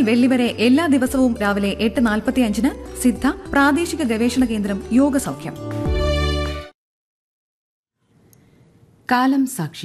വെള്ളി വരെ എല്ലാ ദിവസവും രാവിലെ എട്ട് നാൽപ്പത്തി അഞ്ചിന് സിദ്ധ പ്രാദേശിക ഗവേഷണ കേന്ദ്രം യോഗ സൗഖ്യം കാലം സാക്ഷി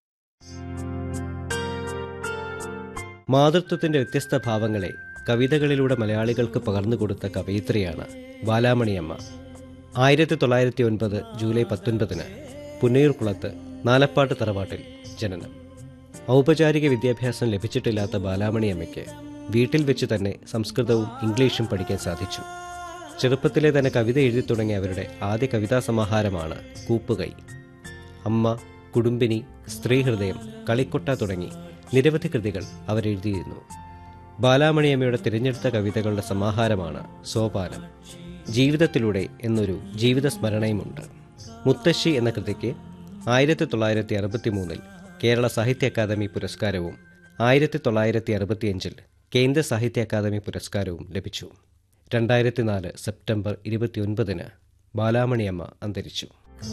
മാതൃത്വത്തിന്റെ വ്യത്യസ്ത ഭാവങ്ങളെ കവിതകളിലൂടെ മലയാളികൾക്ക് പകർന്നുകൊടുത്ത കവയിത്രിയാണ് ബാലാമണിയമ്മ ആയിരത്തി തൊള്ളായിരത്തി ഒൻപത് ജൂലൈ പത്തൊൻപതിന് പുന്നയൂർക്കുളത്ത് നാലപ്പാട്ട് തറവാട്ടിൽ ജനനം ഔപചാരിക വിദ്യാഭ്യാസം ലഭിച്ചിട്ടില്ലാത്ത ബാലാമണിയമ്മയ്ക്ക് വീട്ടിൽ വെച്ച് തന്നെ സംസ്കൃതവും ഇംഗ്ലീഷും പഠിക്കാൻ സാധിച്ചു ചെറുപ്പത്തിലെ തന്നെ കവിത എഴുതി തുടങ്ങിയ അവരുടെ ആദ്യ കവിതാ സമാഹാരമാണ് കൂപ്പുകൈ അമ്മ കുടുംബിനി സ്ത്രീഹൃദയം കളിക്കൊട്ട തുടങ്ങി നിരവധി കൃതികൾ അവരെഴുതിയിരുന്നു ബാലാമണിയമ്മയുടെ തിരഞ്ഞെടുത്ത കവിതകളുടെ സമാഹാരമാണ് സോപാനം ജീവിതത്തിലൂടെ എന്നൊരു ജീവിത സ്മരണയുമുണ്ട് മുത്തശ്ശി എന്ന കൃതിക്ക് ആയിരത്തി തൊള്ളായിരത്തി അറുപത്തി മൂന്നിൽ കേരള സാഹിത്യ അക്കാദമി പുരസ്കാരവും ആയിരത്തി തൊള്ളായിരത്തി അറുപത്തിയഞ്ചിൽ കേന്ദ്ര സാഹിത്യ അക്കാദമി പുരസ്കാരവും ലഭിച്ചു രണ്ടായിരത്തി നാല് സെപ്റ്റംബർ ഇരുപത്തിയൊൻപതിന് ബാലാമണിയമ്മ അന്തരിച്ചു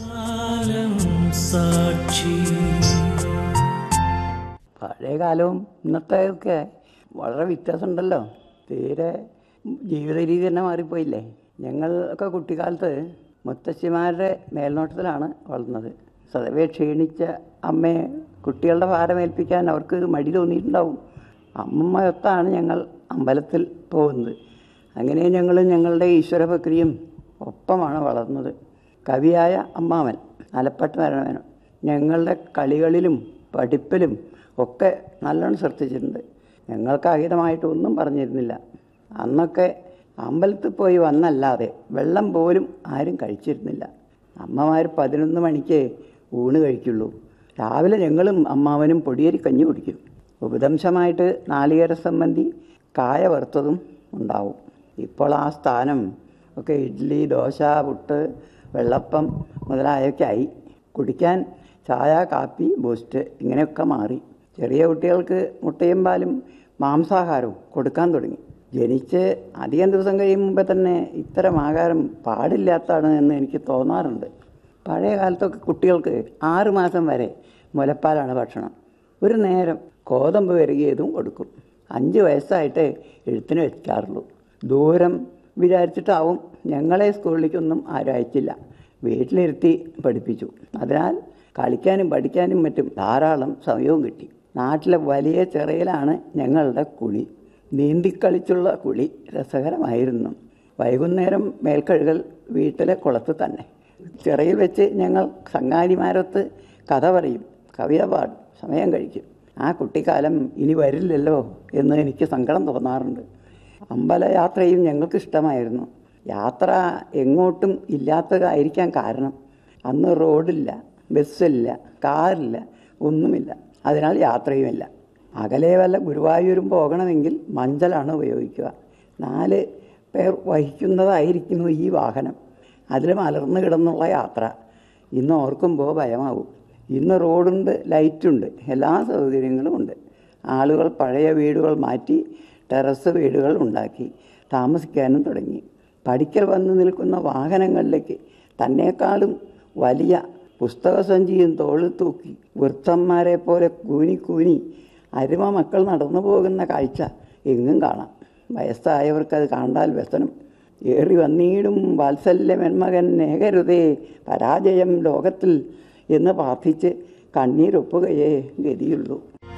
പഴയ കാലവും ഇന്നത്തെയൊക്കെ വളരെ വ്യത്യാസമുണ്ടല്ലോ തീരെ ജീവിത രീതി തന്നെ മാറിപ്പോയില്ലേ ഞങ്ങളൊക്കെ കുട്ടിക്കാലത്ത് മുത്തശ്ശിമാരുടെ മേൽനോട്ടത്തിലാണ് വളർന്നത് സ്വതവേ ക്ഷീണിച്ച അമ്മയെ കുട്ടികളുടെ ഭാരമേൽപ്പിക്കാൻ അവർക്ക് മടി തോന്നിയിട്ടുണ്ടാവും അമ്മയൊത്താണ് ഞങ്ങൾ അമ്പലത്തിൽ പോകുന്നത് അങ്ങനെ ഞങ്ങൾ ഞങ്ങളുടെ ഈശ്വരഭക്തിയും ഒപ്പമാണ് വളർന്നത് കവിയായ അമ്മാവൻ ആലപ്പാട്ട് നാരായണൻ ഞങ്ങളുടെ കളികളിലും പഠിപ്പിലും ഒക്കെ നല്ലോണം ശ്രദ്ധിച്ചിട്ടുണ്ട് ഞങ്ങൾക്ക് അഹിതമായിട്ടൊന്നും പറഞ്ഞിരുന്നില്ല അന്നൊക്കെ അമ്പലത്തിൽ പോയി വന്നല്ലാതെ വെള്ളം പോലും ആരും കഴിച്ചിരുന്നില്ല അമ്മമാർ പതിനൊന്ന് മണിക്ക് ഊണ് കഴിക്കുള്ളൂ രാവിലെ ഞങ്ങളും അമ്മാവനും പൊടിയരി കഞ്ഞി കുടിക്കും ഉപദംശമായിട്ട് നാളികേര സംബന്ധി കായ വറുത്തതും ഉണ്ടാവും ഇപ്പോൾ ആ സ്ഥാനം ഒക്കെ ഇഡ്ഡലി ദോശ പുട്ട് വെള്ളപ്പം മുതലായൊക്കെ ആയി കുടിക്കാൻ ചായ കാപ്പി ബൂസ്റ്റ് ഇങ്ങനെയൊക്കെ മാറി ചെറിയ കുട്ടികൾക്ക് മുട്ടയും പാലും മാംസാഹാരവും കൊടുക്കാൻ തുടങ്ങി ജനിച്ച് അധികം ദിവസം കഴിയും മുമ്പേ തന്നെ ഇത്തരം ആഹാരം പാടില്ലാത്തതാണ് എന്ന് എനിക്ക് തോന്നാറുണ്ട് പഴയ കാലത്തൊക്കെ കുട്ടികൾക്ക് ആറ് മാസം വരെ മുലപ്പാലാണ് ഭക്ഷണം ഒരു നേരം കോതമ്പ് വരികയതും കൊടുക്കും അഞ്ച് വയസ്സായിട്ടേ എഴുത്തിന് വെക്കാറുള്ളൂ ദൂരം വിചാരിച്ചിട്ടാവും ഞങ്ങളെ സ്കൂളിലേക്കൊന്നും ആരും അയച്ചില്ല വീട്ടിലിരുത്തി പഠിപ്പിച്ചു അതിനാൽ കളിക്കാനും പഠിക്കാനും മറ്റും ധാരാളം സമയവും കിട്ടി നാട്ടിലെ വലിയ ചെറയിലാണ് ഞങ്ങളുടെ കുളി നീന്തിക്കളിച്ചുള്ള കുളി രസകരമായിരുന്നു വൈകുന്നേരം മേൽക്കഴുകൽ വീട്ടിലെ കുളത്ത് തന്നെ ചിറയിൽ വെച്ച് ഞങ്ങൾ സംഗാരിമാരൊത്ത് കഥ പറയും കവിത പാടും സമയം കഴിക്കും ആ കുട്ടിക്കാലം ഇനി വരില്ലല്ലോ എന്ന് എനിക്ക് സങ്കടം തോന്നാറുണ്ട് അമ്പലയാത്രയും ഞങ്ങൾക്ക് ഇഷ്ടമായിരുന്നു യാത്ര എങ്ങോട്ടും ഇല്ലാത്തതായിരിക്കാൻ കാരണം അന്ന് റോഡില്ല ബസ്സില്ല കാറില്ല ഒന്നുമില്ല അതിനാൽ യാത്രയുമില്ല അകലെ വല്ല ഗുരുവായൂരും പോകണമെങ്കിൽ മഞ്ചലാണ് ഉപയോഗിക്കുക നാല് പേർ വഹിക്കുന്നതായിരിക്കുന്നു ഈ വാഹനം അതിൽ മലർന്നു കിടന്നുള്ള യാത്ര ഇന്ന് ഓർക്കുമ്പോൾ ഭയമാവും ഇന്ന് റോഡുണ്ട് ലൈറ്റുണ്ട് എല്ലാ സൗകര്യങ്ങളും ഉണ്ട് ആളുകൾ പഴയ വീടുകൾ മാറ്റി ടെറസ് വീടുകൾ ഉണ്ടാക്കി താമസിക്കാനും തുടങ്ങി പഠിക്കൽ വന്നു നിൽക്കുന്ന വാഹനങ്ങളിലേക്ക് തന്നെക്കാളും വലിയ പുസ്തകസഞ്ചിയും തോളിൽ തൂക്കി വൃദ്ധന്മാരെ പോലെ കൂനി കൂനി അരുമ മക്കൾ നടന്നു പോകുന്ന കാഴ്ച എങ്ങും കാണാം വയസ്സായവർക്കത് കണ്ടാൽ വ്യസനം ഏറി വന്നീടും വാത്സല്യ മെന്മകൻ നേകരുതേ പരാജയം ലോകത്തിൽ എന്ന് പ്രാർത്ഥിച്ച് കണ്ണീരൊപ്പുകയേ ഗതിയുള്ളൂ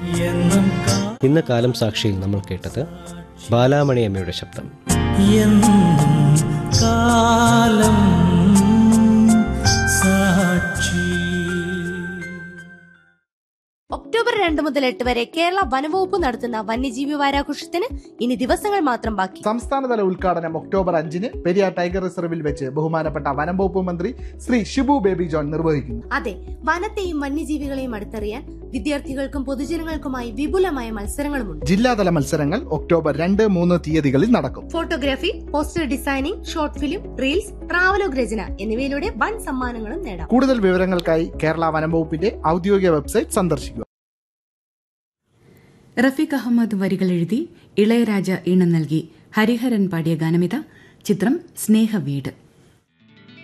ഇന്ന് കാലം സാക്ഷിയിൽ നമ്മൾ കേട്ടത് ബാലാമണിയമ്മയുടെ ശബ്ദം കാലം സാക്ഷി ഒക്ടോബർ രണ്ട് മുതൽ എട്ട് വരെ കേരള വനവകുപ്പ് നടത്തുന്ന വന്യജീവി വാരാഘോഷത്തിന് ഇനി ദിവസങ്ങൾ മാത്രം ബാക്കി സംസ്ഥാനതല ഉദ്ഘാടനം ഒക്ടോബർ അഞ്ചിന് പെരിയാർ ടൈഗർ റിസർവിൽ വെച്ച് ബഹുമാനപ്പെട്ട വനം വകുപ്പ് മന്ത്രി ശ്രീ ഷിബു ബേബി ജോൺ നിർവഹിക്കുന്നു അതെ വനത്തെയും വന്യജീവികളെയും അടുത്തറിയാൻ വിദ്യാർത്ഥികൾക്കും പൊതുജനങ്ങൾക്കുമായി വിപുലമായ മത്സരങ്ങളുമുണ്ട് ജില്ലാതല മത്സരങ്ങൾ ഒക്ടോബർ രണ്ട് മൂന്ന് തീയതികളിൽ നടക്കും photography poster designing short film reels travelogue രചന എന്നിവയിലൂടെ വൻ സമ്മാനങ്ങളും നേടാം കൂടുതൽ വിവരങ്ങൾക്കായി കേരള വനം വകുപ്പിന്റെ ഔദ്യോഗിക വെബ്സൈറ്റ് സന്ദർശിക്കുക റഫീഖ് അഹമ്മദ് വരികൾ എഴുതി ഇളയരാജ ഈണം നൽകി ഹരിഹരൻ പാടിയ ഗാനമിത ചിത്രം സ്നേഹവീട്